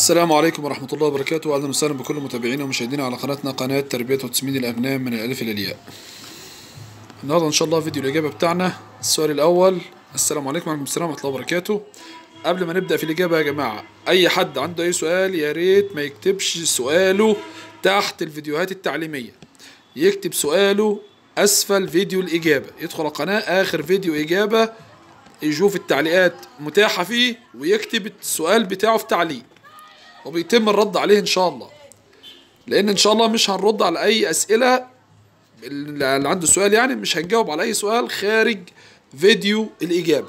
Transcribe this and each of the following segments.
السلام عليكم ورحمة الله وبركاته أهلا وسهلا بكل متابعينا ومشاهدينا على قناتنا قناة تربية وتسمين الأغنام من الألف إلى الياء النهاردة إن شاء الله فيديو الإجابة بتاعنا السؤال الأول السلام عليكم ورحمة السلام ورحمة الله وبركاته قبل ما نبدأ في الإجابة يا جماعة أي حد عنده أي سؤال يا ريت ما يكتبش سؤاله تحت الفيديوهات التعليمية يكتب سؤاله أسفل فيديو الإجابة يدخل القناة آخر فيديو إجابة يشوف التعليقات متاحة فيه ويكتب السؤال بتاعه في تعليق وبيتم الرد عليه ان شاء الله لان ان شاء الله مش هنرد على اي اسئله اللي عنده سؤال يعني مش هنجاوب على اي سؤال خارج فيديو الاجابه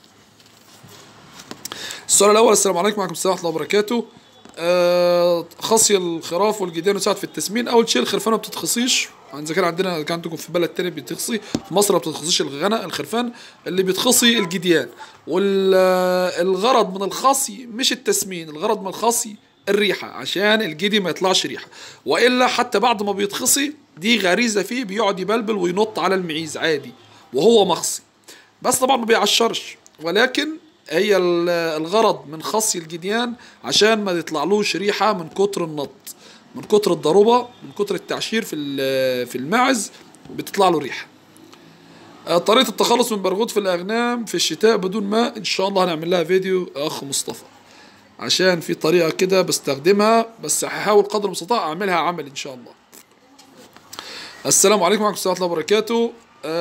السؤال الاول السلام عليكم وعليكم السلام ورحمه الله وبركاته آه خصي الخراف والجديان يساعد في التسمين اول شيء الخرفان ما بتتخصيش اذا كان عندنا كان عندكم في بلد تاني بتخصي في مصر ما بتتخصيش الغنى الخرفان اللي بتخصي الجديان والغرض من الخصي مش التسمين الغرض من الخصي الريحة عشان الجدي ما يطلعش ريحة وإلا حتى بعد ما بيتخصي دي غريزة فيه بيقعد يبلبل وينط على المعيز عادي وهو مخصي بس طبعا ما بيعشرش ولكن هي الغرض من خصي الجديان عشان ما يطلعلوش ريحة من كتر النط من كتر الضروبة من كتر التعشير في في الماعز بتطلع له ريحة طريقة التخلص من برغوث في الأغنام في الشتاء بدون ماء إن شاء الله هنعمل لها فيديو أخ مصطفى عشان في طريقة كده بستخدمها بس هحاول قدر المستطاع أعملها عمل إن شاء الله السلام عليكم ورحمة الله وبركاته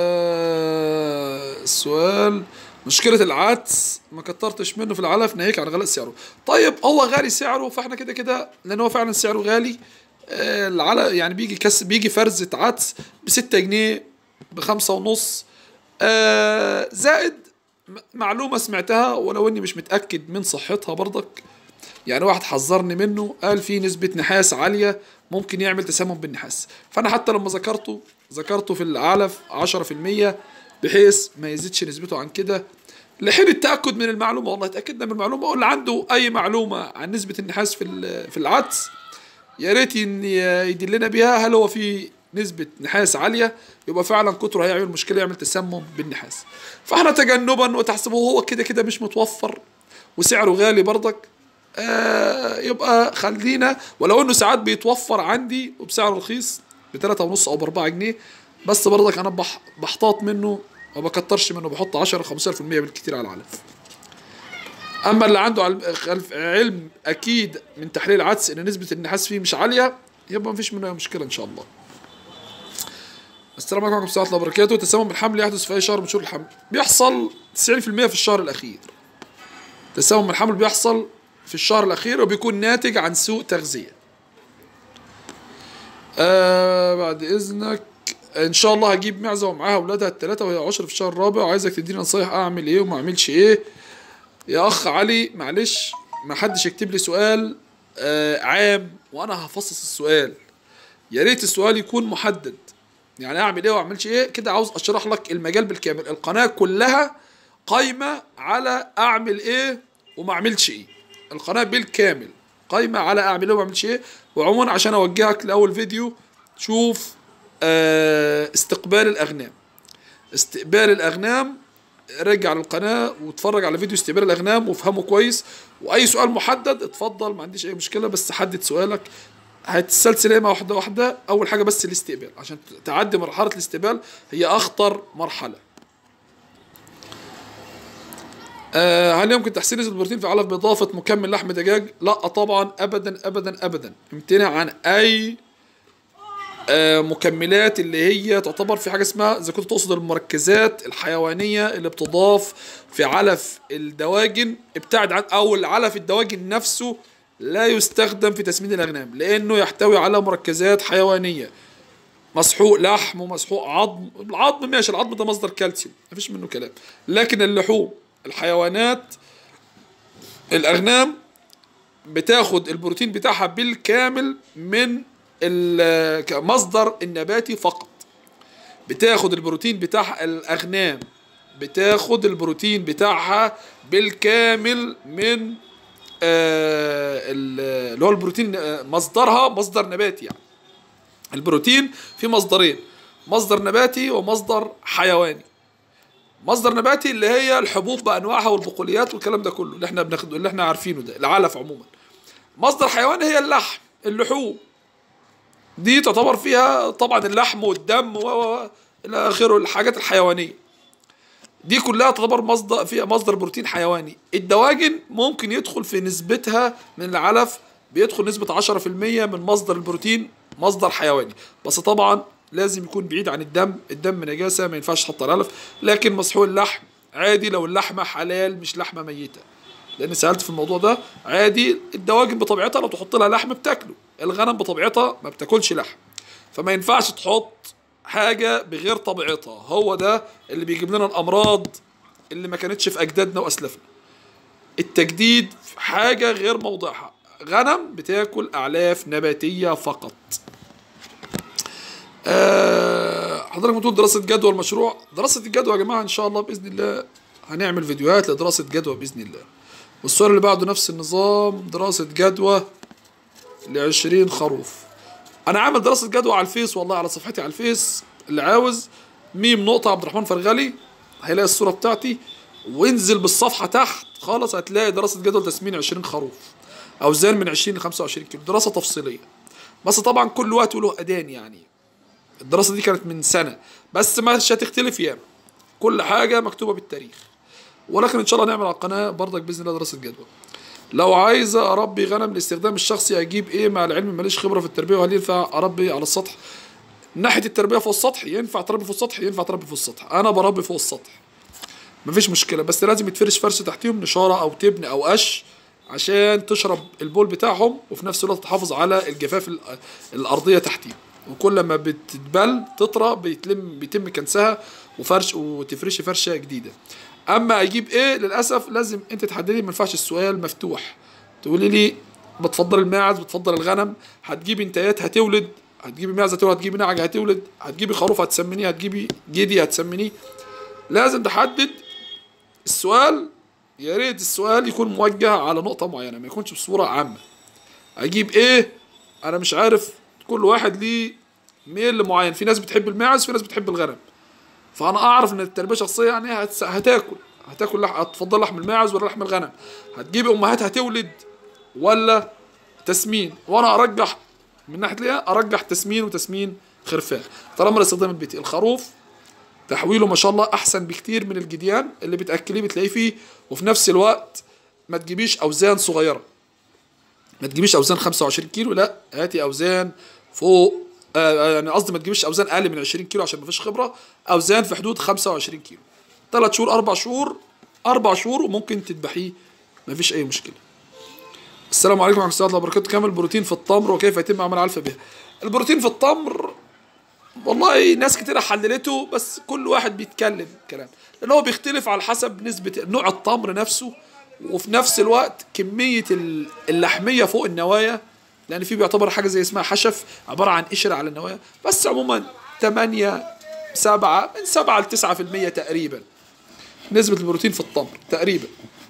آه السؤال مشكلة العدس ما كترتش منه في العلف ناهيك عن غلاء سعره طيب هو غالي سعره فاحنا كده كده لان هو فعلا سعره غالي آه العلف يعني بيجي كس بيجي فرزة عدس بستة جنيه بخمسة ونص آه زائد معلومة سمعتها ولو اني مش متأكد من صحتها برضك يعني واحد حذرني منه قال في نسبة نحاس عالية ممكن يعمل تسمم بالنحاس فانا حتى لما ذكرته ذكرته في العلف عشرة في المية بحيث ما يزيدش نسبته عن كده لحين التاكد من المعلومه والله اتاكدنا من المعلومه اللي عنده اي معلومه عن نسبه النحاس في في العدس يا ريت يدلنا بيها هل هو في نسبة نحاس عالية يبقى فعلا كتره هيعمل مشكلة يعمل تسمم بالنحاس فاحنا تجنبا وتحسبه هو كده كده مش متوفر وسعره غالي برضك آه يبقى خلينا ولو انه ساعات بيتوفر عندي وبسعر رخيص بتلاتة ونص او باربعة جنيه بس برضك انا بح بحتاط منه ما بكترش منه بحط 10 15% بالكتير على العلف اما اللي عنده علم اكيد من تحليل العدس ان نسبه النحاس فيه مش عاليه يبقى مفيش منه اي مشكله ان شاء الله السلام عليكم ورحمه الله وبركاته تسمم الحمل يحدث في اي شهر من شهور الحمل بيحصل 90% في الشهر الاخير تسمم الحمل بيحصل في الشهر الاخير وبيكون ناتج عن سوء تغذيه آه بعد اذنك ان شاء الله هجيب معزه ومعاها اولادها الثلاثه وهي عشر في الشهر الرابع وعايزك تديني نصايح اعمل ايه وما اعملش ايه يا اخ علي معلش ما حدش يكتب لي سؤال آه عام وانا هفصص السؤال يا ريت السؤال يكون محدد يعني اعمل ايه واعملش ايه كده عاوز اشرح لك المجال بالكامل القناه كلها قايمه على اعمل ايه وما اعملش ايه القناه بالكامل قايمه على اعمل ايه وما اعملش ايه وعموما عشان اوجهك لاول فيديو شوف استقبال الأغنام استقبال الأغنام رجع للقناة واتفرج على فيديو استقبال الأغنام وافهمه كويس وأي سؤال محدد اتفضل ما عنديش أي مشكلة بس حدد سؤالك هتسلسل ايه واحدة واحدة أول حاجة بس الاستقبال عشان تعدي مرحلة الاستقبال هي أخطر مرحلة آه هل يمكن تحسين نسبة البروتين في علف بإضافة مكمل لحم دجاج؟ لا طبعا أبدا أبدا أبدا امتنع عن أي مكملات اللي هي تعتبر في حاجه اسمها اذا كنت تقصد المركزات الحيوانيه اللي بتضاف في علف الدواجن ابتعد عن او العلف الدواجن نفسه لا يستخدم في تسمين الاغنام لانه يحتوي على مركزات حيوانيه مسحوق لحم ومسحوق عظم العظم ماشي العظم ده مصدر كالسيوم مفيش منه كلام لكن اللحوم الحيوانات الاغنام بتاخد البروتين بتاعها بالكامل من المصدر النباتي فقط بتاخد البروتين بتاع الاغنام بتاخد البروتين بتاعها بالكامل من آه اللي هو البروتين مصدرها مصدر نباتي يعني البروتين في مصدرين مصدر نباتي ومصدر حيواني مصدر نباتي اللي هي الحبوب بانواعها والبقوليات والكلام ده كله اللي احنا بناخده اللي احنا عارفينه ده العلف عموما مصدر حيواني هي اللحم اللحوم دي تعتبر فيها طبعا اللحم والدم و و- الى اخره الحاجات الحيوانيه دي كلها تعتبر مصدر فيها مصدر بروتين حيواني الدواجن ممكن يدخل في نسبتها من العلف بيدخل نسبة 10% من مصدر البروتين مصدر حيواني بس طبعا لازم يكون بعيد عن الدم الدم نجاسة ما ينفعش تحط على العلف لكن مسحوق اللحم عادي لو اللحمة حلال مش لحمة ميتة لان سالت في الموضوع ده عادي الدواجن بطبيعتها لو تحط لها لحم بتاكله الغنم بطبيعتها ما بتاكلش لحم فما ينفعش تحط حاجه بغير طبيعتها هو ده اللي بيجيب لنا الامراض اللي ما كانتش في اجدادنا واسلافنا التجديد في حاجه غير موضعها غنم بتاكل اعلاف نباتيه فقط آه، حضرتك بتقول دراسه جدوى المشروع دراسه الجدوى يا جماعه ان شاء الله باذن الله هنعمل فيديوهات لدراسه جدوى باذن الله والسؤال اللي بعده نفس النظام دراسه جدوى ل 20 خروف انا عامل دراسه جدوى على الفيس والله على صفحتي على الفيس اللي عاوز ميم نقطه عبد الرحمن فرغلي هيلاقي الصوره بتاعتي وانزل بالصفحه تحت خالص هتلاقي دراسه جدوى تسمين 20 خروف اوزان من 20 ل 25 كيلو دراسه تفصيليه بس طبعا كل وقت وله اذان يعني الدراسه دي كانت من سنه بس مش هتختلف ياما كل حاجه مكتوبه بالتاريخ ولكن ان شاء الله نعمل على القناه برضك باذن الله دراسه جدوى لو عايز اربي غنم لاستخدام الشخصي اجيب ايه مع العلم ماليش خبره في التربيه وهل ينفع اربي على السطح ناحيه التربيه فوق السطح ينفع تربي فوق السطح ينفع تربي فوق السطح انا بربي فوق السطح مفيش مشكله بس لازم يتفرش فرش تحتيهم نشاره او تبن او قش عشان تشرب البول بتاعهم وفي نفس الوقت تحافظ على الجفاف ال- الارضيه تحتيهم وكل ما بتتبل تطرى بيتلم بيتم كنسها وفرش وتفرشي فرشه جديده اما اجيب ايه للاسف لازم انت تحددي ما ينفعش السؤال مفتوح تقولي لي بتفضل الماعز بتفضل الغنم هتجيبي انتايات هتولد هتجيبي معزه هتولد هتجيبي نعجه هتولد هتجيبي خروف هتسمنيه هتجيبي جدي هتسمنيه لازم تحدد السؤال يا ريت السؤال يكون موجه على نقطة معينة ما يكونش بصورة عامة أجيب إيه أنا مش عارف كل واحد ليه ميل معين في ناس بتحب الماعز في ناس بتحب الغنم فأنا أعرف إن التربية شخصية يعني هتس... هتاكل هتاكل لح... هتفضل لحم الماعز ولا لحم الغنم هتجيب أمهات هتولد ولا تسمين وأنا أرجح من ناحية ليه أرجح تسمين وتسمين خرفان طالما الاستخدام البيتي الخروف تحويله ما شاء الله احسن بكتير من الجديان اللي بتاكليه بتلاقيه فيه وفي نفس الوقت ما تجيبيش اوزان صغيره ما تجيبيش اوزان 25 كيلو لا هاتي اوزان فوق آه يعني قصدي ما تجيبيش اوزان اقل من 20 كيلو عشان ما فيش خبره اوزان في حدود 25 كيلو ثلاث شهور اربع شهور اربع شهور وممكن تذبحيه ما فيش اي مشكله السلام عليكم ورحمه الله وبركاته كم البروتين في التمر وكيف يتم عمل علفه به البروتين في التمر والله ناس كتير حللته بس كل واحد بيتكلم كلام لان هو بيختلف على حسب نسبة نوع التمر نفسه وفي نفس الوقت كمية ال- اللحمية فوق النوايا لان في بيعتبر حاجة زي اسمها حشف عبارة عن قشرة على النوايا بس عموما 8 7 من 7 ل 9% تقريبا نسبة البروتين في التمر تقريبا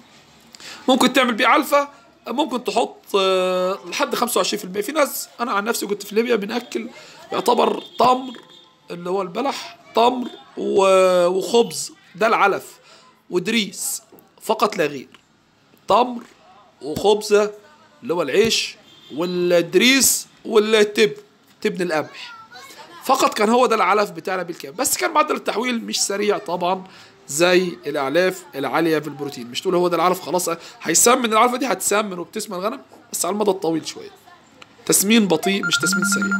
ممكن تعمل بيه علفة ممكن تحط آه، لحد 25% في ناس انا عن نفسي كنت في ليبيا بناكل يعتبر تمر اللي هو البلح تمر و- وخبز ده العلف ودريس فقط لا غير تمر وخبزة اللي هو العيش والدريس والتبن تبن القمح فقط كان هو ده العلف بتاعنا بالكامل بس كان معدل التحويل مش سريع طبعا زي الاعلاف العاليه في البروتين مش تقول هو ده العلف خلاص هيسمن العلفه دي هتسمن وبتسمن الغنم بس على المدى الطويل شويه تسمين بطيء مش تسمين سريع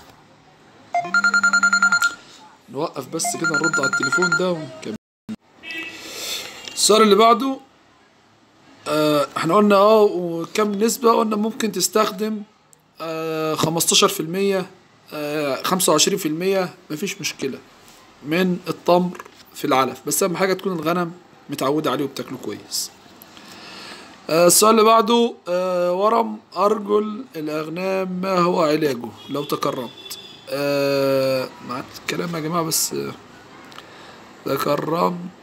نوقف بس كده نرد على التليفون ده ونكمل السؤال اللي بعده آه احنا قلنا اه وكم نسبة قلنا ممكن تستخدم آه 15% آه 25% مفيش مشكلة من التمر في العلف بس أهم حاجة تكون الغنم متعودة عليه وبتاكله كويس آه السؤال اللي بعده آه ورم أرجل الأغنام ما هو علاجه لو تكرمت آه مع الكلام يا جماعة بس آه تكرمت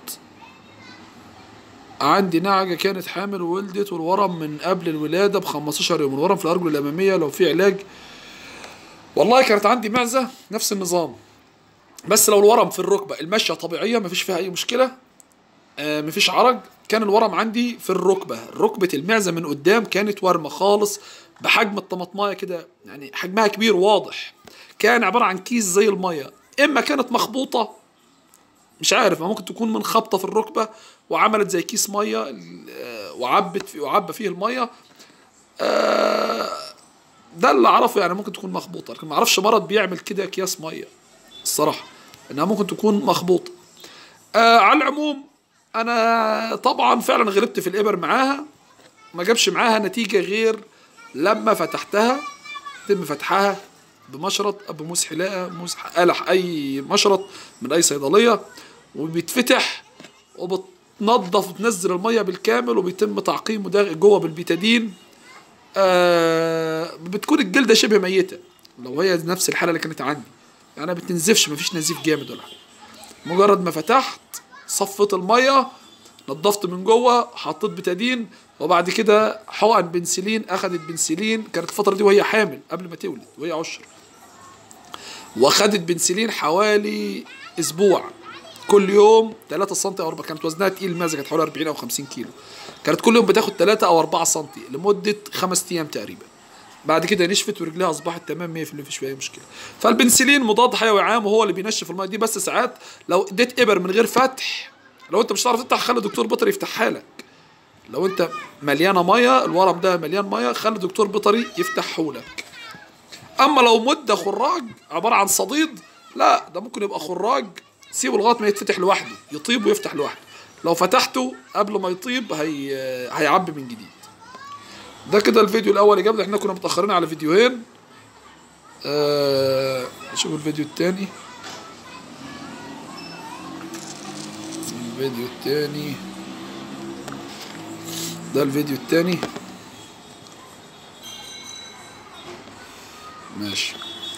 عندي نعجة كانت حامل وولدت والورم من قبل الولادة ب 15 يوم الورم في الأرجل الأمامية لو في علاج والله كانت عندي معزة نفس النظام بس لو الورم في الركبة المشية طبيعية مفيش فيها أي مشكلة آه مفيش عرج كان الورم عندي في الركبه ركبه المعزه من قدام كانت ورمه خالص بحجم الطماطمايه كده يعني حجمها كبير واضح كان عباره عن كيس زي الميه اما كانت مخبوطه مش عارف ما ممكن تكون من خبطه في الركبه وعملت زي كيس ميه آه، وعبت في وعبى فيه الميه آه، ده اللي اعرفه يعني ممكن تكون مخبوطه لكن ما اعرفش مرض بيعمل كده اكياس ميه الصراحه انها ممكن تكون مخبوطه آه على العموم انا طبعا فعلا غلبت في الابر معاها ما جابش معاها نتيجه غير لما فتحتها تم فتحها بمشرط بموس حلاقه موس قلح اي مشرط من اي صيدليه وبيتفتح وبتنظف وتنزل الميه بالكامل وبيتم تعقيمه ده جوه بالبيتادين آه بتكون الجلده شبه ميته لو هي نفس الحاله اللي كانت عندي يعني ما بتنزفش مفيش نزيف جامد ولا حاجه مجرد ما فتحت صفت الميه نضفت من جوه حطيت بتادين وبعد كده حقن بنسلين اخدت بنسلين كانت الفتره دي وهي حامل قبل ما تولد وهي عشر واخدت بنسلين حوالي اسبوع كل يوم 3 سم او 4 كانت وزنها تقيل المعزه كانت حوالي 40 او 50 كيلو كانت كل يوم بتاخد 3 او 4 سم لمده خمس ايام تقريبا بعد كده نشفت ورجليها اصبحت تمام 100% مفيش فيها اي مشكله فالبنسلين مضاد حيوي عام وهو اللي بينشف الميه دي بس ساعات لو اديت ابر من غير فتح لو انت مش هتعرف تفتح خلي دكتور بيطري يفتحها لك لو انت مليانه ميه الورم ده مليان ميه خلي دكتور بيطري يفتحه لك اما لو مده خراج عباره عن صديد لا ده ممكن يبقى خراج سيبه لغايه ما يتفتح لوحده يطيب ويفتح لوحده لو فتحته قبل ما يطيب هي هيعبي من جديد ده كده الفيديو الاول اللي جابنا احنا كنا متاخرين على فيديوهين آه نشوف الفيديو التاني الفيديو التاني ده الفيديو التاني ماشي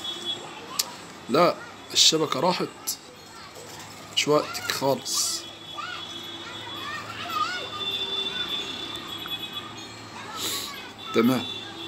لا الشبكة راحت مش وقتك خالص تمام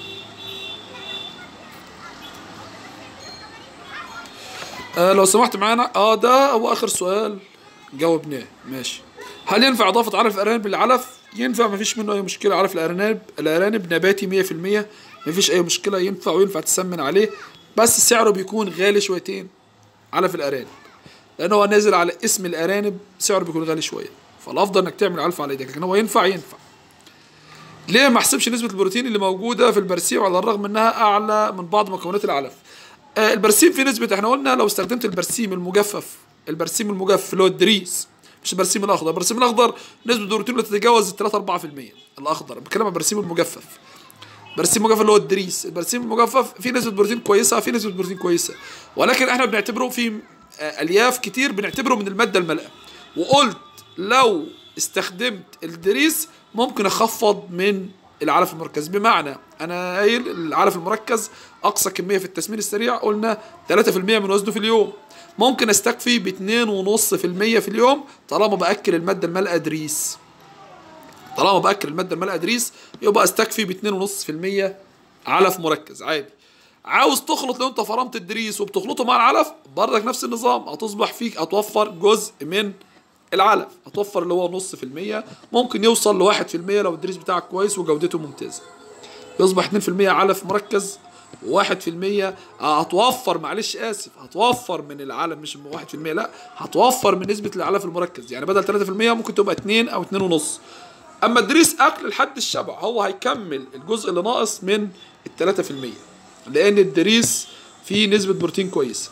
آه لو سمحت معانا اه ده هو اخر سؤال جاوبناه ماشي هل ينفع اضافه علف الارانب للعلف ينفع مفيش منه اي مشكله علف الارانب الارانب نباتي 100% مفيش اي مشكله ينفع وينفع تسمن عليه بس سعره بيكون غالي شويتين علف الارانب لان هو نازل على اسم الارانب سعره بيكون غالي شويه فالافضل انك تعمل علف على ايدك لكن هو ينفع ينفع ليه ما احسبش نسبه البروتين اللي موجوده في البرسيم على الرغم انها اعلى من بعض مكونات العلف آه البرسيم في نسبه احنا قلنا لو استخدمت البرسيم المجفف البرسيم المجفف اللي هو الدريس مش البرسيم الاخضر البرسيم الاخضر نسبه البروتين لا تتجاوز 3 4% الاخضر بتكلم عن البرسيم المجفف برسيم مجفف اللي هو الدريس البرسيم المجفف فيه نسبه بروتين كويسه في نسبه بروتين كويسه ولكن احنا بنعتبره في الياف كتير بنعتبره من الماده المالئه وقلت لو استخدمت الدريس ممكن اخفض من العلف المركز بمعنى انا قايل العلف المركز اقصى كميه في التسمين السريع قلنا 3% من وزنه في اليوم ممكن استكفي ب 2.5% في اليوم طالما باكل الماده المالئه دريس طالما باكل الماده المالئه دريس يبقى استكفي ب 2.5% علف مركز عادي عاوز تخلط لو انت فرمت الدريس وبتخلطه مع العلف برضك نفس النظام هتصبح فيك هتوفر جزء من العلف هتوفر اللي هو نص في المية ممكن يوصل لواحد في المية لو الدريس بتاعك كويس وجودته ممتازة يصبح اتنين في المية علف مركز وواحد في المية هتوفر معلش آسف هتوفر من العلف مش واحد في المية لا هتوفر من نسبة العلف المركز يعني بدل تلاتة في المية ممكن تبقى اتنين أو اتنين ونص أما الدريس أكل لحد الشبع هو هيكمل الجزء اللي ناقص من التلاتة في المية لأن الدريس فيه نسبة بروتين كويسة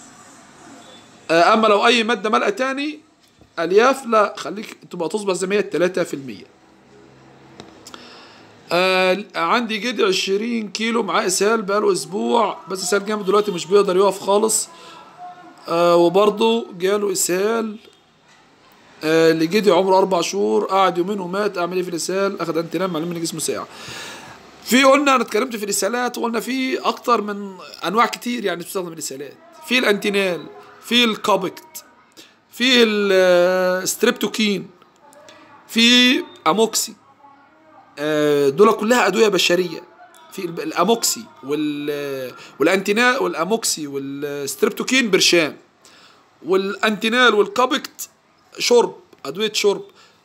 أما لو أي مادة مالئة تاني الياف لا خليك تبقى تصبح زي ما هي 3% آه عندي جدي 20 كيلو معاه اسهال بقاله اسبوع بس اسهال جامد دلوقتي مش بيقدر يقف خالص آه وبرضه جاله اسهال آه لجدي عمره اربع شهور قعد يومين ومات اعمل ايه في الاسهال اخد انتنام معلوم ان جسمه ساعه في قلنا انا اتكلمت في الاسهالات وقلنا في اكتر من انواع كتير يعني بتستخدم الاسهالات في الانتينال في الكابكت في الستريبتوكين في اموكسي دول كلها ادويه بشريه في الاموكسي والانتينال والاموكسي والستريبتوكين برشام والانتينال والكابكت شرب ادويه شرب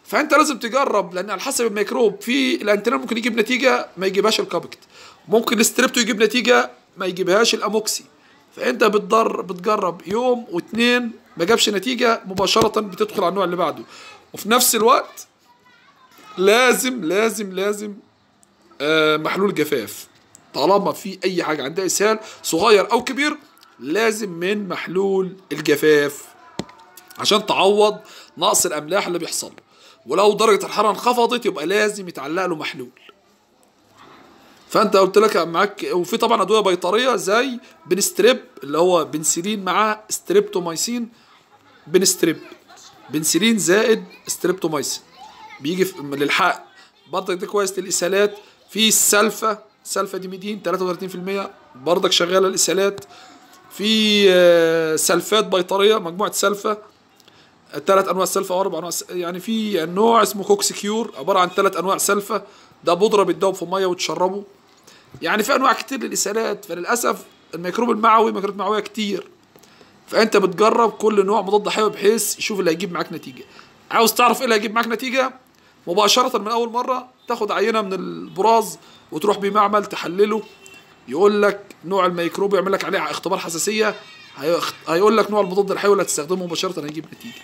فانت لازم تجرب لان على حسب الميكروب في الانتينال ممكن يجيب نتيجه ما يجيبهاش الكابكت ممكن الستريبتو يجيب نتيجه ما يجيبهاش الاموكسي فانت بتضر بتجرب يوم واتنين ما جابش نتيجه مباشره بتدخل على النوع اللي بعده وفي نفس الوقت لازم لازم لازم آه محلول جفاف طالما في اي حاجه عندها اسهال صغير او كبير لازم من محلول الجفاف عشان تعوض نقص الاملاح اللي بيحصل ولو درجه الحراره انخفضت يبقى لازم يتعلق له محلول فانت قلت لك معاك وفي طبعا ادويه بيطريه زي بنستريب اللي هو بنسلين مع ستريبتومايسين بنستريب بنسلين زائد ستريبتومايسين بيجي في- للحق برضك ده كويس للاسهالات في السلفه سلفه ديميدين 33% برضك شغاله الاسهالات في آه، سلفات بيطريه مجموعه سلفه ثلاث انواع سلفه او اربع انواع س- يعني في نوع اسمه كوكس كيور عباره عن ثلاث انواع سلفه ده بودره بتدوب في ميه وتشربه يعني في انواع كتير للاسهالات فللاسف الميكروب المعوي ميكروب معويه كتير فانت بتجرب كل نوع مضاد حيوي بحيث يشوف اللي هيجيب معاك نتيجه عاوز تعرف ايه اللي هيجيب معاك نتيجه مباشره من اول مره تاخد عينه من البراز وتروح بيه معمل تحلله يقول لك نوع الميكروب يعمل لك عليه اختبار حساسيه هيخ- هيقول لك نوع المضاد الحيوي اللي هتستخدمه مباشره هيجيب نتيجه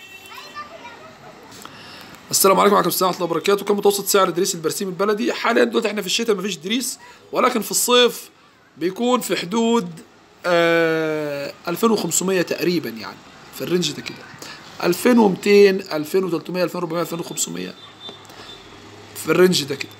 السلام عليكم وعليكم السلام ورحمه الله وبركاته كم متوسط سعر دريس البرسيم البلدي حاليا دلوقتي احنا في الشتاء مفيش دريس ولكن في الصيف بيكون في حدود آه 2500 تقريبا يعني في الرينج ده كده 2200 2300 2400 2500 في الرينج ده كده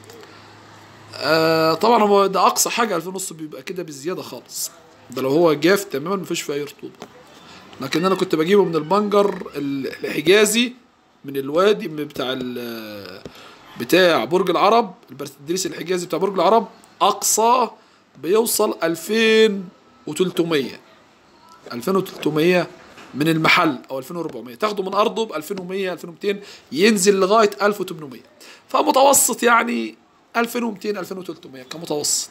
آه طبعا هو ده اقصى حاجه 2000 ونص بيبقى كده بزياده خالص ده لو هو جاف تماما مفيش فيه اي رطوبه لكن انا كنت بجيبه من البنجر الحجازي من الوادي من بتاع ال- بتاع برج العرب الدريس الحجازي بتاع برج العرب اقصى بيوصل 2300 2300 من المحل او 2400 تاخده من ارضه ب 2100 2200 ينزل لغايه 1800 فمتوسط يعني 2200 2300 كمتوسط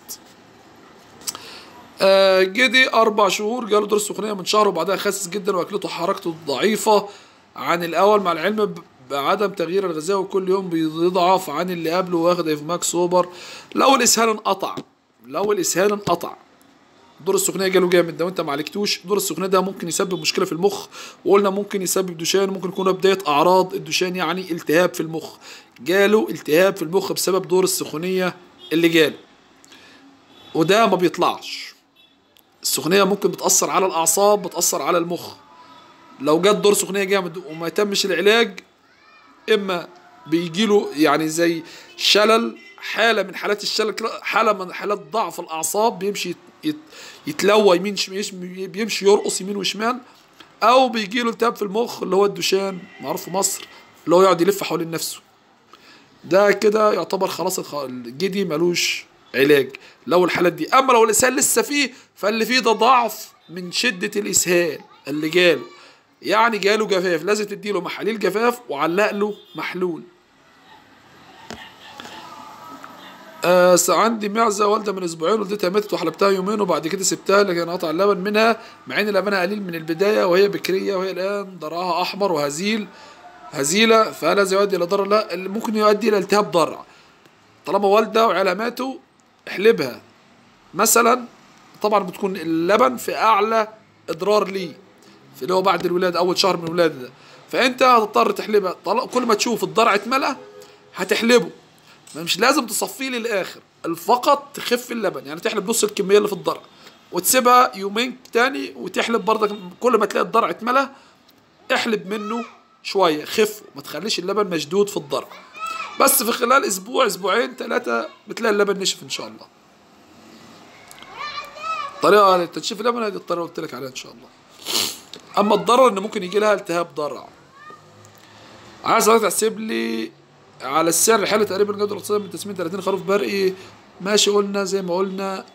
آه، جدي اربع شهور جاله دور السخونيه من شهر وبعدها خاسس جدا واكلته حركته ضعيفه عن الاول مع العلم ب- بعدم تغيير الغذاء وكل يوم بيضعف عن اللي قبله واخد ايفماك سوبر لو الاسهال انقطع لو الاسهال انقطع دور السخونيه جاله جامد ده وانت ما عالجتوش دور السخونيه ده ممكن يسبب مشكله في المخ وقلنا ممكن يسبب دوشان ممكن يكون بدايه اعراض الدوشان يعني التهاب في المخ جاله التهاب في المخ بسبب دور السخونيه اللي جاله وده ما بيطلعش السخونيه ممكن بتاثر على الاعصاب بتاثر على المخ لو جت دور سخونيه جامد وما تمش العلاج اما بيجيله يعني زي شلل حاله من حالات الشلل كده، حاله من حالات ضعف الاعصاب بيمشي يت- يت- يتلوى يمين شم- يش- بيمشي يرقص يمين وشمال او بيجيله التهاب في المخ اللي هو الدوشان معروف في مصر اللي هو يقعد يلف حوالين نفسه ده كده يعتبر خلاص الخ- الجدي ملوش علاج لو الحالات دي اما لو الاسهال لسه فيه فاللي فيه ده ضعف من شده الاسهال اللي جاله يعني جاله جفاف لازم تديله محاليل جفاف وعلق له محلول آه س- عندي معزه والده من اسبوعين ولدتها ماتت وحلبتها يومين وبعد كده سبتها لكن قطع اللبن منها مع ان لبنها قليل من البدايه وهي بكريه وهي الان ضرعها احمر وهزيل هزيله فهل هذا يؤدي الى ضرر لا اللي ممكن يؤدي الى التهاب ضرع طالما والده وعيالها ماتوا احلبها مثلا طبعا بتكون اللبن في اعلى اضرار ليه في اللي هو بعد الولاده اول شهر من الولاده ده فانت هتضطر تحلبها طل- كل ما تشوف الضرع اتملى هتحلبه ما مش لازم تصفيه للاخر فقط تخف اللبن يعني تحلب نص الكميه اللي في الضرع وتسيبها يومين تاني وتحلب برضك كل ما تلاقي الضرع اتملى احلب منه شويه خف ما تخليش اللبن مشدود في الضرع بس في خلال اسبوع اسبوعين ثلاثه بتلاقي اللبن نشف ان شاء الله طريقه لتنشيف اللبن هذه الطريقه اللي قلت لك عليها ان شاء الله اما الضرر ان ممكن يجي لها التهاب ضرع عايز حضرتك تحسب لي على السعر الحالي تقريبا جدول الاقتصادي من تسمين 30 خروف برقي ماشي قلنا زي ما قلنا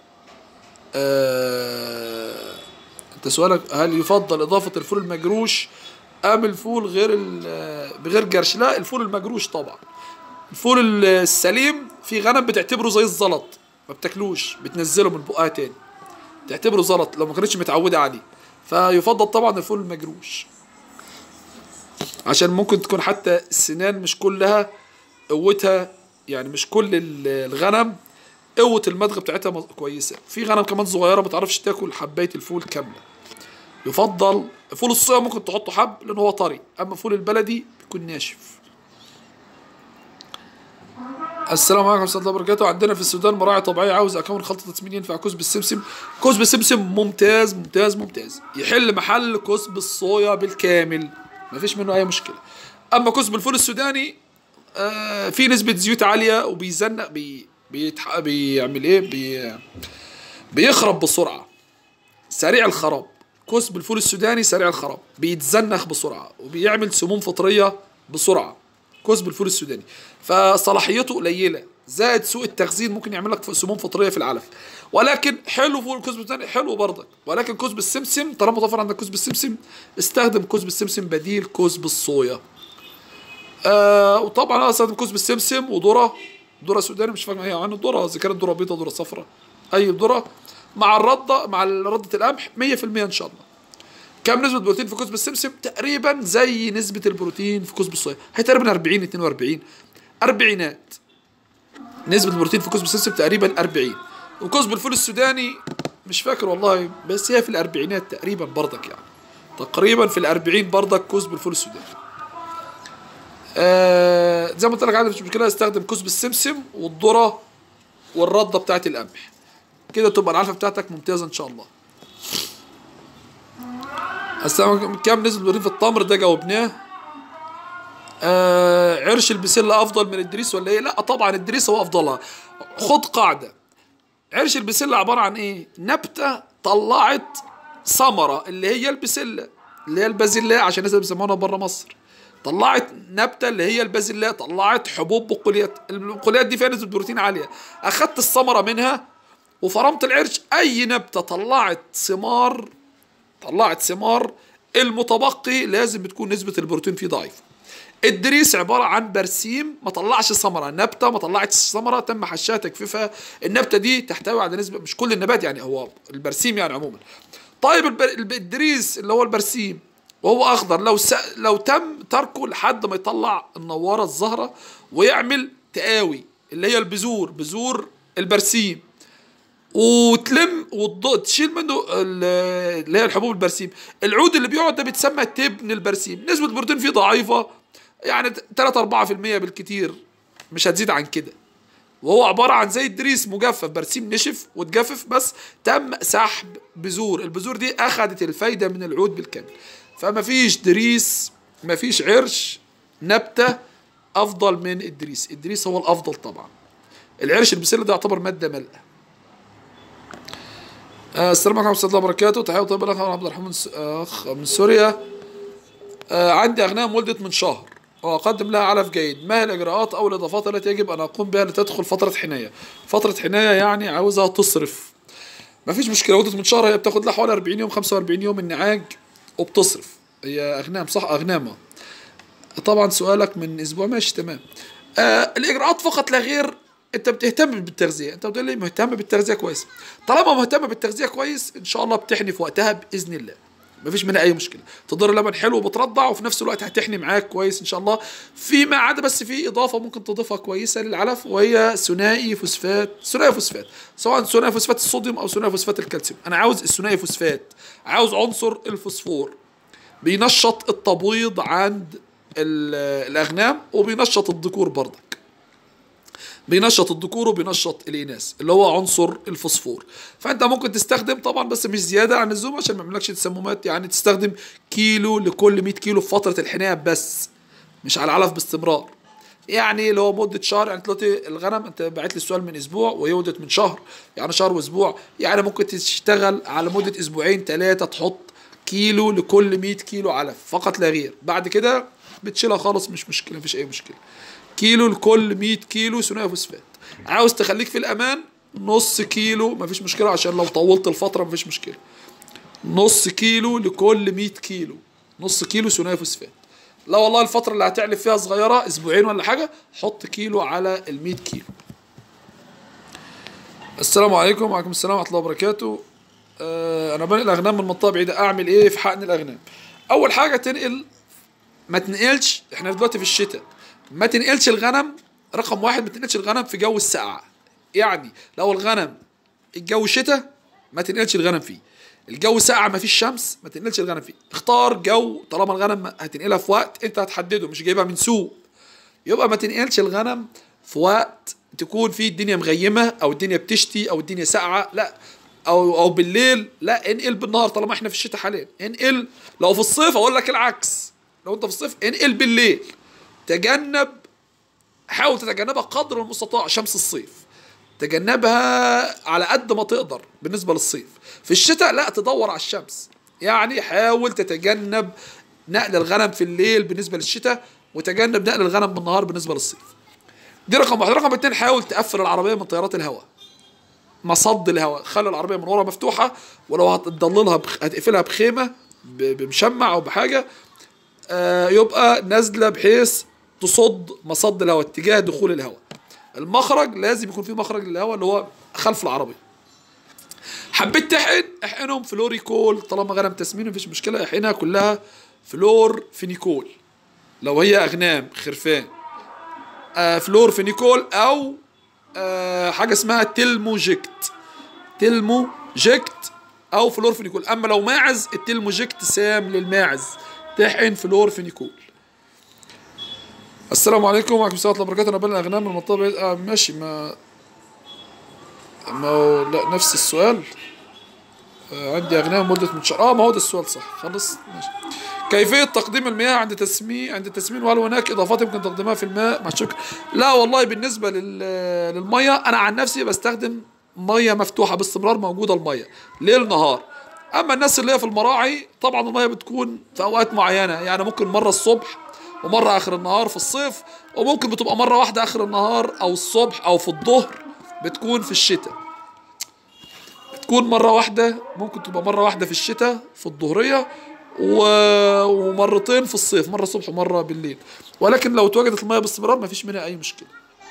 آه انت سؤالك هل يفضل اضافه الفول المجروش ام الفول غير ال- بغير جرش لا الفول المجروش طبعا الفول السليم في غنم بتعتبره زي الزلط ما بتاكلوش بتنزله من بقها تاني تعتبره زلط لو ما كانتش متعوده عليه فيفضل طبعا الفول المجروش عشان ممكن تكون حتى السنان مش كلها قوتها يعني مش كل ال- الغنم قوة المدغ بتاعتها مز- كويسة في غنم كمان صغيرة ما تعرفش تاكل حباية الفول كاملة يفضل فول الصويا ممكن تحطه حب لان هو طري اما فول البلدي بيكون ناشف السلام عليكم ورحمه الله وبركاته عندنا في السودان مراعي طبيعيه عاوز اكون خلطه تسمين ينفع كوز بالسمسم كوز بالسمسم ممتاز ممتاز ممتاز يحل محل كوز بالصويا بالكامل مفيش منه اي مشكله اما كوز بالفول السوداني آه في نسبه زيوت عاليه وبيزنق بي بيتح... بيعمل ايه بي بيخرب بسرعه سريع الخراب كوس بالفول السوداني سريع الخراب بيتزنخ بسرعة وبيعمل سموم فطرية بسرعة كوس بالفول السوداني فصلاحيته قليلة زائد سوء التخزين ممكن يعمل لك سموم فطرية في العلف ولكن حلو فول الكوز بالسوداني حلو برضك ولكن كوز بالسمسم طالما متوفر عندك كوز بالسمسم استخدم كوز بالسمسم بديل كوز بالصويا آه وطبعا انا استخدم كوز بالسمسم وذره ذره سوداني مش فاهم هي عن الذره اذا كانت ذره بيضاء ذره صفراء اي ذره مع الرده مع رده القمح 100% ان شاء الله كم نسبة بروتين في كوز بالسمسم؟ تقريبا زي نسبة البروتين في كوز بالصويا، هي تقريبا 40 42 أربعينات. نسبة البروتين في كوز بالسمسم تقريبا 40 وكوز بالفول السوداني مش فاكر والله بس هي في الأربعينات تقريبا برضك يعني. تقريبا في الأربعين برضك كوز بالفول السوداني. آه زي ما قلت لك عادي مش مشكلة استخدم كوز بالسمسم والذرة والردة بتاعت القمح. كده تبقى العلفة بتاعتك ممتازة إن شاء الله. السلام عليكم كام نسبة البروتين في التمر ده جاوبناه آه عرش البسلة أفضل من الدريس ولا إيه؟ لا طبعا الدريس هو أفضلها خد قاعدة عرش البسلة عبارة عن إيه؟ نبتة طلعت ثمرة اللي هي البسلة اللي هي البازلاء عشان الناس اللي بيسموها بره مصر طلعت نبتة اللي هي البازلاء طلعت حبوب بقوليات البقوليات دي فيها نسبة بروتين عالية أخدت الثمرة منها وفرمت العرش أي نبتة طلعت ثمار طلعت ثمار المتبقي لازم بتكون نسبة البروتين فيه ضعيفة الدريس عبارة عن برسيم ما طلعش ثمرة نبتة ما طلعتش ثمرة تم حشها تجفيفها النبتة دي تحتوي على نسبة مش كل النبات يعني هو البرسيم يعني عموما طيب البر... الب- الدريس اللي هو البرسيم وهو اخضر لو س... لو تم تركه لحد ما يطلع النوارة الزهرة ويعمل تقاوي اللي هي البذور بذور البرسيم وتلم وتشيل منه ال- اللي هي الحبوب البرسيم العود اللي بيقعد ده بيتسمى تبن البرسيم نسبة البروتين فيه ضعيفة يعني 3 4% بالكتير مش هتزيد عن كده وهو عبارة عن زي الدريس مجفف برسيم نشف وتجفف بس تم سحب بذور البذور دي أخدت الفايدة من العود بالكامل فما فيش دريس ما فيش عرش نبتة أفضل من الدريس الدريس هو الأفضل طبعا العرش البسلة ده يعتبر مادة ملأة آه، السلام عليكم ورحمة الله وبركاته تحية طيبة لك أنا عبد الرحمن من س- أخ من سوريا آه، عندي أغنام ولدت من شهر وأقدم لها علف جيد ما هي الإجراءات أو الإضافات التي يجب أن أقوم بها لتدخل فترة حناية فترة حناية يعني عاوزها تصرف ما فيش مشكلة ولدت من شهر هي بتاخد لها حوالي 40 يوم 45 يوم النعاج وبتصرف هي أغنام صح أغنامة طبعا سؤالك من أسبوع ماشي تمام آه الإجراءات فقط لا غير انت بتهتم بالتغذيه انت بتقول لي مهتم بالتغذيه كويس طالما مهتم بالتغذيه كويس ان شاء الله بتحني في وقتها باذن الله مفيش منها اي مشكله تضر لبن حلو وبترضع وفي نفس الوقت هتحني معاك كويس ان شاء الله فيما عدا بس في اضافه ممكن تضيفها كويسه للعلف وهي ثنائي فوسفات ثنائي فوسفات سواء ثنائي فوسفات الصوديوم او ثنائي فوسفات الكالسيوم انا عاوز الثنائي فوسفات عاوز عنصر الفوسفور بينشط التبويض عند ال- الاغنام وبينشط الذكور برضك بينشط الذكور وبينشط الاناث اللي هو عنصر الفوسفور فانت ممكن تستخدم طبعا بس مش زياده عن اللزوم عشان ما يعملكش تسممات يعني تستخدم كيلو لكل 100 كيلو في فتره الحنايه بس مش على العلف باستمرار يعني اللي هو مده شهر يعني دلوقتي الغنم انت بعت لي السؤال من اسبوع وهي ولدت من شهر يعني شهر واسبوع يعني ممكن تشتغل على مده اسبوعين ثلاثه تحط كيلو لكل 100 كيلو علف فقط لا غير بعد كده بتشيلها خالص مش مشكله مفيش اي مشكله كيلو لكل 100 كيلو ثنائي فوسفات عاوز تخليك في الامان نص كيلو مفيش مشكله عشان لو طولت الفتره مفيش مشكله نص كيلو لكل 100 كيلو نص كيلو ثنائي فوسفات لا والله الفتره اللي هتعلف فيها صغيره اسبوعين ولا حاجه حط كيلو على ال 100 كيلو السلام عليكم وعليكم السلام ورحمه الله وبركاته آه انا بنقل الاغنام من منطقه بعيده اعمل ايه في حقن الاغنام اول حاجه تنقل ما تنقلش احنا دلوقتي في الشتاء ما تنقلش الغنم رقم واحد ما تنقلش الغنم في جو السقعة يعني لو الغنم الجو شتاء ما تنقلش الغنم فيه الجو ساقع ما فيش شمس ما تنقلش الغنم فيه اختار جو طالما الغنم هتنقلها في وقت انت هتحدده مش جايبها من سوق يبقى ما تنقلش الغنم في وقت تكون فيه الدنيا مغيمة او الدنيا بتشتي او الدنيا ساقعة لا او او بالليل لا انقل بالنهار طالما احنا في الشتاء حاليا انقل لو في الصيف اقول لك العكس لو انت في الصيف انقل بالليل تجنب حاول تتجنبها قدر المستطاع شمس الصيف تجنبها على قد ما تقدر بالنسبة للصيف في الشتاء لا تدور على الشمس يعني حاول تتجنب نقل الغنم في الليل بالنسبة للشتاء وتجنب نقل الغنم بالنهار بالنسبة للصيف دي رقم واحد رقم اتنين حاول تقفل العربية من تيارات الهواء مصد الهواء خلي العربية من ورا مفتوحة ولو هتضللها بخ... هتقفلها بخيمة ب... بمشمع أو بحاجة آه يبقى نازلة بحيث تصد مصد الهواء اتجاه دخول الهواء المخرج لازم يكون في مخرج للهواء اللي هو خلف العربية حبيت تحقن احقنهم فلوريكول طالما غنم تسمين مفيش مشكلة احقنها كلها فلور فينيكول لو هي أغنام خرفان آه فلور فينيكول أو آه حاجة اسمها تلموجيكت تلموجيكت أو فلور فينيكول أما لو ماعز التلموجيكت سام للماعز تحقن فلور فينيكول السلام عليكم وعليكم السلام ورحمة الله وبركاته أنا بين الأغنام من المنطقة بعيد آه ماشي ما ما هو لا نفس السؤال آه عندي أغنام مدة من شهر اه ما هو ده السؤال صح خلص ماشي كيفية تقديم المياه عند تسمين عند التسمين وهل هناك إضافات يمكن تقديمها في الماء مع الشكر لا والله بالنسبة لل... للمية أنا عن نفسي بستخدم مية مفتوحة باستمرار موجودة المية ليل نهار أما الناس اللي هي في المراعي طبعا المية بتكون في أوقات معينة يعني ممكن مرة الصبح ومرة آخر النهار في الصيف وممكن بتبقى مرة واحدة آخر النهار أو الصبح أو في الظهر بتكون في الشتاء بتكون مرة واحدة ممكن تبقى مرة واحدة في الشتاء في الظهرية و... ومرتين في الصيف مرة الصبح ومرة بالليل ولكن لو اتوجدت المياه باستمرار ما فيش منها أي مشكلة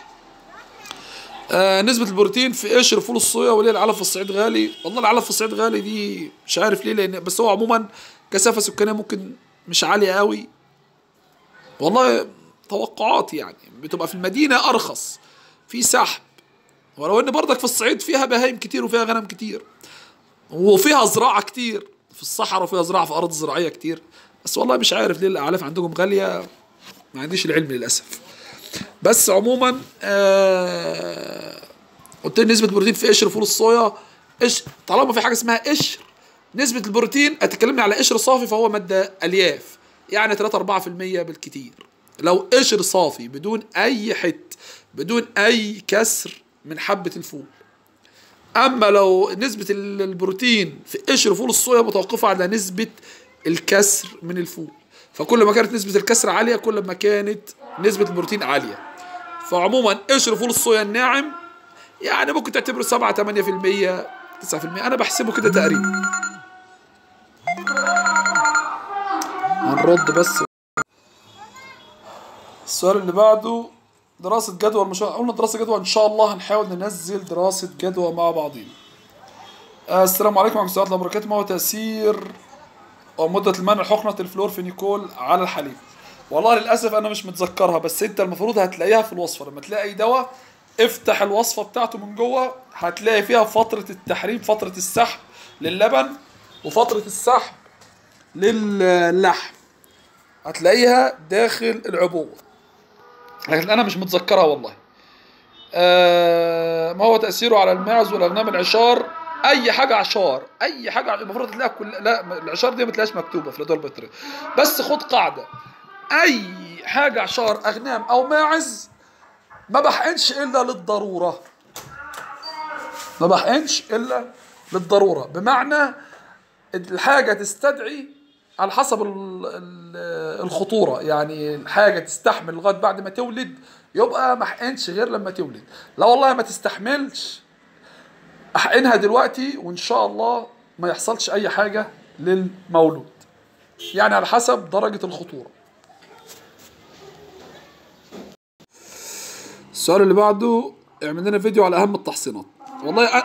آه نسبة البروتين في قشر فول الصويا وليه العلف في الصعيد غالي والله العلف في الصعيد غالي دي مش عارف ليه لأن بس هو عموما كثافة سكانية ممكن مش عالية قوي والله توقعات يعني بتبقى في المدينة أرخص في سحب ولو إن برضك في الصعيد فيها بهايم كتير وفيها غنم كتير وفيها زراعة كتير في الصحراء وفيها زراعة في أرض زراعية كتير بس والله مش عارف ليه الأعلاف عندكم غالية ما عنديش العلم للأسف بس عموما آه قلت لي نسبة البروتين في قشر فول الصويا قشر طالما في حاجة اسمها قشر نسبة البروتين اتكلمنا على قشر صافي فهو مادة ألياف يعني 3 4% بالكتير لو قشر صافي بدون أي حت بدون أي كسر من حبة الفول أما لو نسبة البروتين في قشر فول الصويا متوقفة على نسبة الكسر من الفول فكل ما كانت نسبة الكسر عالية كل ما كانت نسبة البروتين عالية فعموما قشر فول الصويا الناعم يعني ممكن تعتبره 7 8% 9% أنا بحسبه كده تقريبا هنرد بس السؤال اللي بعده دراسة جدوى مش قلنا دراسة جدوى إن شاء الله هنحاول ننزل دراسة جدوى مع بعضينا آه السلام عليكم ورحمة الله وبركاته ما هو تأثير أو مدة المنع حقنة الفلورفينيكول على الحليب والله للأسف أنا مش متذكرها بس أنت المفروض هتلاقيها في الوصفة لما تلاقي أي دواء افتح الوصفة بتاعته من جوه هتلاقي فيها فترة التحريم فترة السحب للبن وفترة السحب للحم هتلاقيها داخل العبوة لكن انا مش متذكرها والله آه ما هو تاثيره على الماعز والاغنام العشار اي حاجه عشار اي حاجه المفروض تلاقيها كل لا العشار دي ما تلاقيش مكتوبه في الادويه البيطريه بس خد قاعده اي حاجه عشار اغنام او ماعز ما بحقنش الا للضروره ما بحقنش الا للضروره بمعنى الحاجه تستدعي على حسب الخطوره يعني الحاجه تستحمل لغايه بعد ما تولد يبقى ما احقنش غير لما تولد لا والله ما تستحملش احقنها دلوقتي وان شاء الله ما يحصلش اي حاجه للمولود يعني على حسب درجه الخطوره السؤال اللي بعده اعمل لنا فيديو على اهم التحصينات والله أ...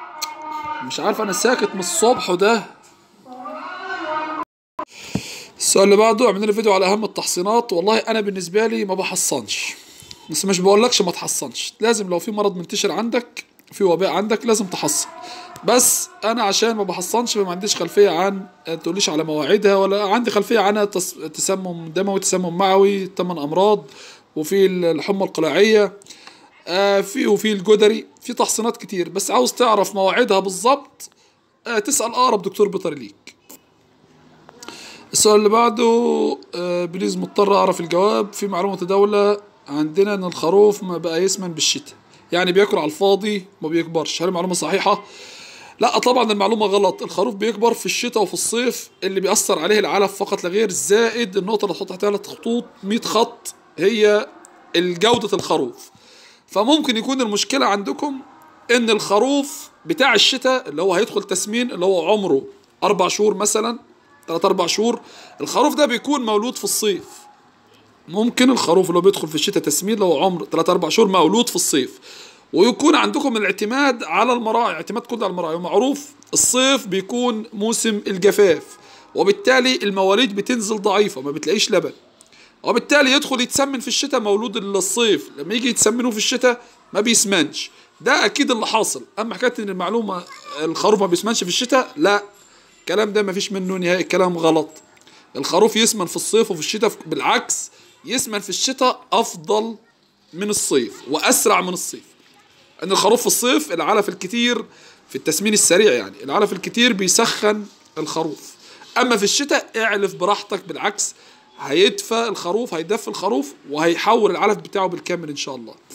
مش عارف انا ساكت من الصبح وده السؤال اللي بعده عملنا فيديو على اهم التحصينات والله انا بالنسبه لي ما بحصنش بس مش بقولكش ما تحصنش لازم لو في مرض منتشر عندك في وباء عندك لازم تحصن بس انا عشان ما بحصنش ما عنديش خلفيه عن ما تقوليش على مواعيدها ولا عندي خلفيه عنها تس... تسمم دموي تسمم معوي ثمان امراض وفي الحمى القلاعيه آه في وفي الجدري في تحصينات كتير بس عاوز تعرف مواعيدها بالظبط آه تسال اقرب دكتور بيطري ليك السؤال اللي بعده آه بليز مضطر اعرف الجواب في معلومه متداوله عندنا ان الخروف ما بقى يسمن بالشتاء يعني بياكل على الفاضي ما بيكبرش هل المعلومه صحيحه لا طبعا المعلومه غلط الخروف بيكبر في الشتاء وفي الصيف اللي بيأثر عليه العلف فقط لا غير زائد النقطه اللي تحط تحتها ثلاث خطوط 100 خط هي جوده الخروف فممكن يكون المشكله عندكم ان الخروف بتاع الشتاء اللي هو هيدخل تسمين اللي هو عمره اربع شهور مثلا ثلاث اربع شهور الخروف ده بيكون مولود في الصيف ممكن الخروف اللي هو بيدخل في الشتاء تسمين لو عمر 3 4 شهور مولود في الصيف ويكون عندكم الاعتماد على المراعي اعتماد كله على المراعي ومعروف الصيف بيكون موسم الجفاف وبالتالي المواليد بتنزل ضعيفه ما بتلاقيش لبن وبالتالي يدخل يتسمن في الشتاء مولود الصيف لما يجي يتسمنوه في الشتاء ما بيسمنش ده اكيد اللي حاصل اما حكايه ان المعلومه الخروف ما بيسمنش في الشتاء لا الكلام ده ما فيش منه نهائي كلام غلط الخروف يسمن في الصيف وفي الشتاء بالعكس يسمن في الشتاء افضل من الصيف واسرع من الصيف ان الخروف في الصيف العلف الكتير في التسمين السريع يعني العلف الكتير بيسخن الخروف اما في الشتاء اعلف براحتك بالعكس هيدفى الخروف هيدفي الخروف وهيحول العلف بتاعه بالكامل ان شاء الله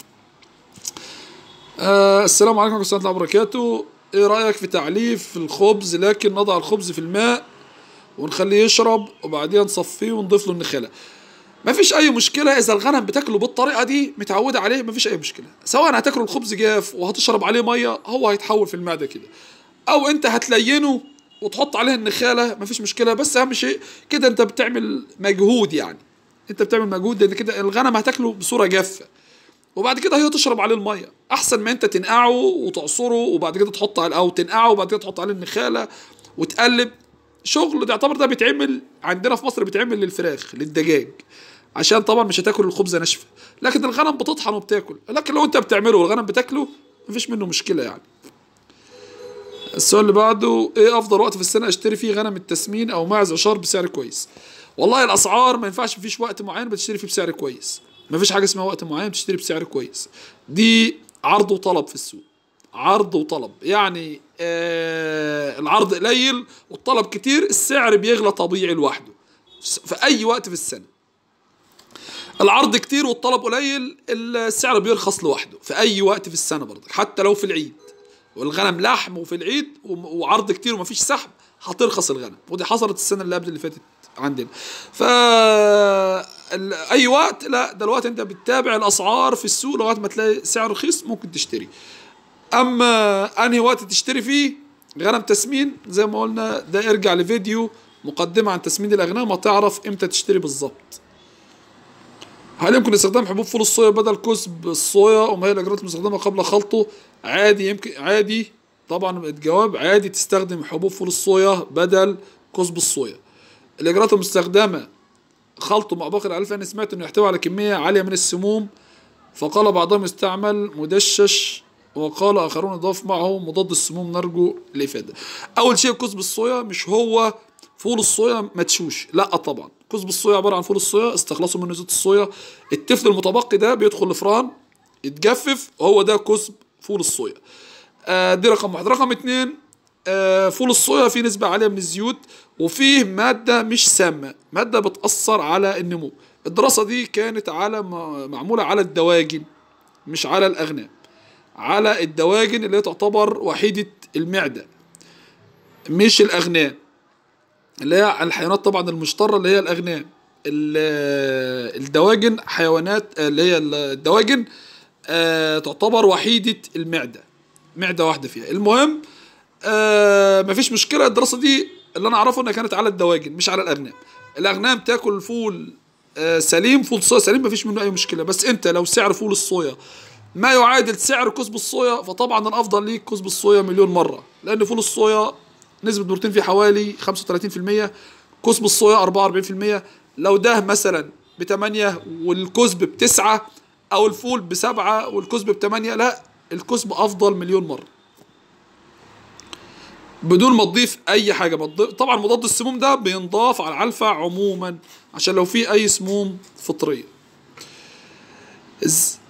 آه السلام عليكم ورحمه الله وبركاته ايه رايك في تعليف الخبز لكن نضع الخبز في الماء ونخليه يشرب وبعدين نصفيه ونضيف له النخاله ما فيش اي مشكله اذا الغنم بتاكله بالطريقه دي متعوده عليه ما فيش اي مشكله سواء هتاكل الخبز جاف وهتشرب عليه ميه هو هيتحول في المعده كده او انت هتلينه وتحط عليه النخاله ما فيش مشكله بس اهم شيء كده انت بتعمل مجهود يعني انت بتعمل مجهود لان كده الغنم هتاكله بصوره جافه وبعد كده هي تشرب عليه الميه احسن ما انت تنقعه وتعصره وبعد كده تحط على او تنقعه وبعد كده تحط عليه النخاله وتقلب شغل ده يعتبر ده بيتعمل عندنا في مصر بيتعمل للفراخ للدجاج عشان طبعا مش هتاكل الخبزه ناشفه لكن الغنم بتطحن وبتاكل لكن لو انت بتعمله والغنم بتاكله مفيش منه مشكله يعني السؤال اللي بعده ايه افضل وقت في السنه اشتري فيه غنم التسمين او ماعز عشار بسعر كويس والله الاسعار ما ينفعش مفيش وقت معين بتشتري فيه بسعر كويس مفيش حاجه اسمها وقت معين بتشتري بسعر كويس دي عرض وطلب في السوق عرض وطلب يعني آه العرض قليل والطلب كتير السعر بيغلى طبيعي لوحده في اي وقت في السنه العرض كتير والطلب قليل السعر بيرخص لوحده في اي وقت في السنه برضك حتى لو في العيد والغنم لحم وفي العيد وعرض كتير ومفيش سحب هترخص الغنم ودي حصلت السنه اللي قبل اللي فاتت عندنا ف اي وقت لا دلوقتي انت بتتابع الاسعار في السوق لغايه ما تلاقي سعر رخيص ممكن تشتري اما انهي وقت تشتري فيه غنم تسمين زي ما قلنا ده ارجع لفيديو مقدمه عن تسمين الاغنام هتعرف امتى تشتري بالظبط هل يمكن استخدام حبوب فول الصويا بدل كسب الصويا وما هي الاجراءات المستخدمه قبل خلطه عادي يمكن عادي طبعا الجواب عادي تستخدم حبوب فول الصويا بدل كسب الصويا الاجراءات المستخدمه خلطه مع باقي الالف انا سمعت انه يحتوي على كميه عاليه من السموم فقال بعضهم يستعمل مدشش وقال اخرون يضاف معه مضاد السموم نرجو الافاده اول شيء كسب الصويا مش هو فول الصويا مدشوش لا طبعا كسب الصويا عباره عن فول الصويا استخلصوا منه زيت الصويا التفل المتبقي ده بيدخل الفران يتجفف هو ده كسب فول الصويا آه دي رقم واحد رقم اتنين آه فول الصويا فيه نسبة عالية من الزيوت وفيه مادة مش سامة مادة بتأثر على النمو الدراسة دي كانت على معمولة على الدواجن مش على الأغنام على الدواجن اللي تعتبر وحيدة المعدة مش الأغنام اللي هي الحيوانات طبعا المشترة اللي هي الأغنام الدواجن حيوانات اللي هي الدواجن آه تعتبر وحيدة المعدة معدة واحدة فيها المهم آه مفيش مشكلة الدراسة دي اللي أنا أعرفه إنها كانت على الدواجن مش على الأغنام الأغنام تاكل فول آه سليم فول صويا سليم مفيش منه أي مشكلة بس أنت لو سعر فول الصويا ما يعادل سعر كسب الصويا فطبعا الأفضل ليك كسب الصويا مليون مرة لأن فول الصويا نسبة بروتين فيه حوالي 35% كسب الصويا 44% لو ده مثلا ب 8 والكسب بتسعة او الفول بسبعة والكسب بثمانية لا الكسب افضل مليون مرة بدون ما تضيف اي حاجة ما تضيف طبعا مضاد السموم ده بينضاف على العلفة عموما عشان لو في اي سموم فطرية إز...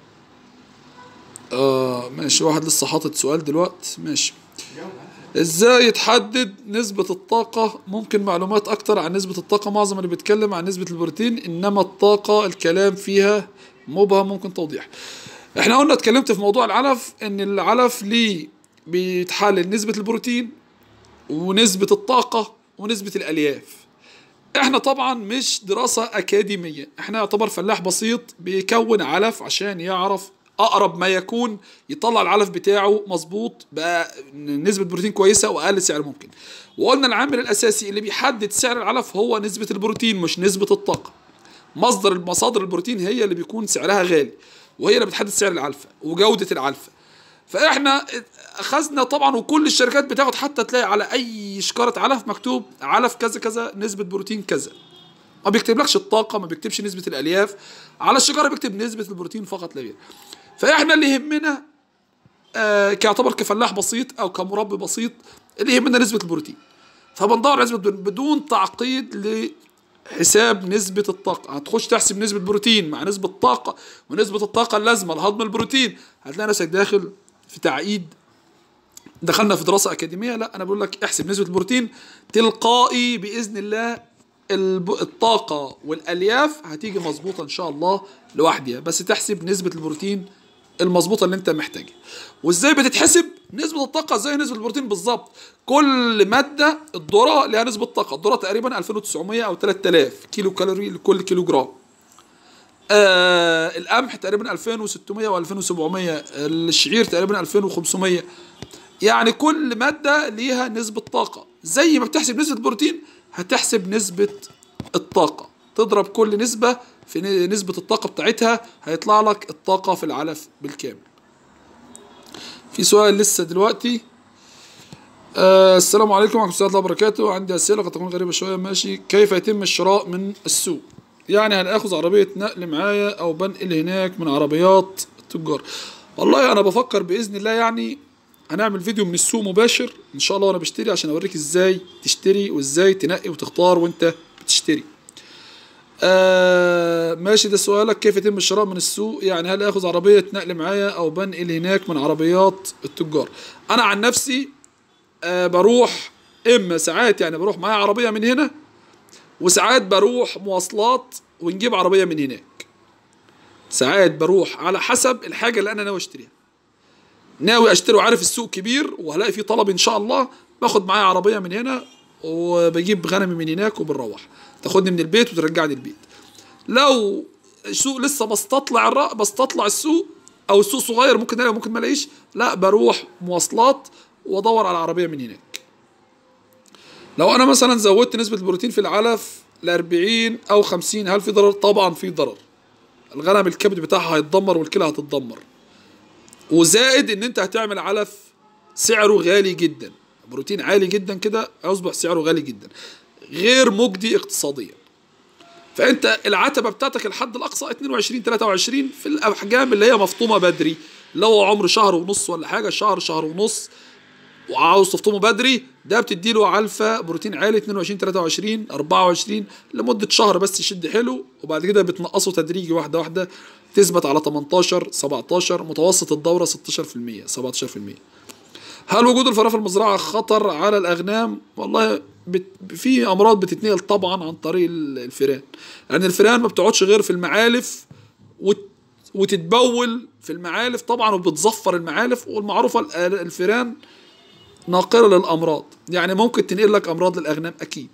آه ماشي واحد لسه حاطط سؤال دلوقتي ماشي ازاي يتحدد نسبة الطاقة ممكن معلومات اكتر عن نسبة الطاقة معظم اللي بيتكلم عن نسبة البروتين انما الطاقة الكلام فيها مبهم ممكن توضيح احنا قلنا اتكلمت في موضوع العلف ان العلف ليه بيتحلل نسبة البروتين ونسبة الطاقة ونسبة الالياف احنا طبعا مش دراسة اكاديمية احنا يعتبر فلاح بسيط بيكون علف عشان يعرف اقرب ما يكون يطلع العلف بتاعه مظبوط بقى نسبة بروتين كويسة واقل سعر ممكن وقلنا العامل الاساسي اللي بيحدد سعر العلف هو نسبة البروتين مش نسبة الطاقة مصدر مصادر البروتين هي اللي بيكون سعرها غالي وهي اللي بتحدد سعر العلفة وجودة العلفة فاحنا اخذنا طبعا وكل الشركات بتاخد حتى تلاقي على اي شكارة علف مكتوب علف كذا كذا نسبة بروتين كذا ما بيكتبلكش الطاقة ما بيكتبش نسبة الالياف على الشجرة بيكتب نسبة البروتين فقط لا غير فاحنا اللي يهمنا آه كيعتبر كفلاح بسيط او كمربي بسيط اللي يهمنا نسبة البروتين فبندور على نسبة البروتين بدون تعقيد لحساب نسبة الطاقة هتخش تحسب نسبة بروتين مع نسبة طاقة ونسبة الطاقة اللازمة لهضم البروتين هتلاقي نفسك داخل في تعقيد دخلنا في دراسة أكاديمية لا أنا بقول لك احسب نسبة البروتين تلقائي بإذن الله الب... الطاقة والألياف هتيجي مظبوطة إن شاء الله لوحدها بس تحسب نسبة البروتين المظبوطة اللي أنت محتاجها وإزاي بتتحسب نسبة الطاقة زي نسبة البروتين بالظبط كل مادة الذرة لها نسبة طاقة الذرة تقريبا 2900 أو 3000 كيلو كالوري لكل كيلو جرام آه القمح تقريبا 2600 و 2700 الشعير تقريبا 2500 يعني كل مادة ليها نسبة طاقة زي ما بتحسب نسبة البروتين هتحسب نسبة الطاقة تضرب كل نسبة في نسبة الطاقة بتاعتها هيطلع لك الطاقة في العلف بالكامل في سؤال لسه دلوقتي آه السلام عليكم ورحمة الله وبركاته عندي أسئلة قد تكون غريبة شوية ماشي كيف يتم الشراء من السوق يعني هل آخذ عربية نقل معايا أو بنقل هناك من عربيات التجار والله أنا بفكر بإذن الله يعني هنعمل فيديو من السوق مباشر ان شاء الله وانا بشتري عشان اوريك ازاي تشتري وازاي تنقي وتختار وانت بتشتري آه ماشي ده سؤالك كيف يتم الشراء من السوق يعني هل اخذ عربية نقل معايا او بنقل هناك من عربيات التجار انا عن نفسي آه بروح اما ساعات يعني بروح معايا عربية من هنا وساعات بروح مواصلات ونجيب عربية من هناك ساعات بروح على حسب الحاجة اللي انا ناوي اشتريها ناوي اشتري وعارف السوق كبير وهلاقي فيه طلب ان شاء الله باخد معايا عربيه من هنا وبجيب غنمي من هناك وبنروح تاخدني من البيت وترجعني البيت لو السوق لسه بستطلع الرأ بستطلع السوق او السوق صغير ممكن الاقي ممكن ما الاقيش لا بروح مواصلات وادور على عربيه من هناك لو انا مثلا زودت نسبه البروتين في العلف ل 40 او 50 هل في ضرر طبعا في ضرر الغنم الكبد بتاعها هيتدمر والكلى هتتدمر وزائد ان انت هتعمل علف سعره غالي جدا بروتين عالي جدا كده يصبح سعره غالي جدا غير مجدي اقتصاديا فانت العتبه بتاعتك الحد الاقصى 22 23 في الاحجام اللي هي مفطومه بدري اللي هو عمر شهر ونص ولا حاجه شهر شهر ونص وعاوز تفطمه بدري ده بتدي له علفه بروتين عالي 22 23 24 لمده شهر بس يشد حلو وبعد كده بتنقصه تدريجي واحده واحده تثبت على 18 17 متوسط الدوره 16% 17% هل وجود الفراخ في المزرعه خطر على الاغنام والله بت في امراض بتتنقل طبعا عن طريق الفيران لان الفيران ما بتقعدش غير في المعالف وت وتتبول في المعالف طبعا وبتزفر المعالف والمعروفه الفيران ناقله للامراض يعني ممكن تنقل لك امراض للاغنام اكيد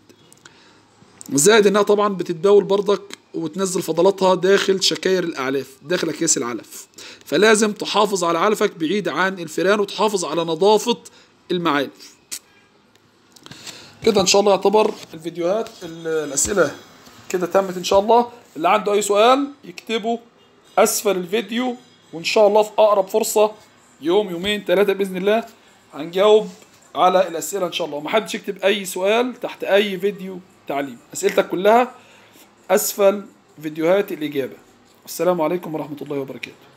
زائد انها طبعا بتتبول برضك وتنزل فضلاتها داخل شكاير الاعلاف داخل اكياس العلف فلازم تحافظ على علفك بعيد عن الفيران وتحافظ على نظافه المعالف كده ان شاء الله يعتبر الفيديوهات الاسئله كده تمت ان شاء الله اللي عنده اي سؤال يكتبه اسفل الفيديو وان شاء الله في اقرب فرصه يوم يومين ثلاثه باذن الله هنجاوب على الاسئله ان شاء الله ومحدش يكتب اي سؤال تحت اي فيديو تعليم اسئلتك كلها اسفل فيديوهات الاجابه السلام عليكم ورحمه الله وبركاته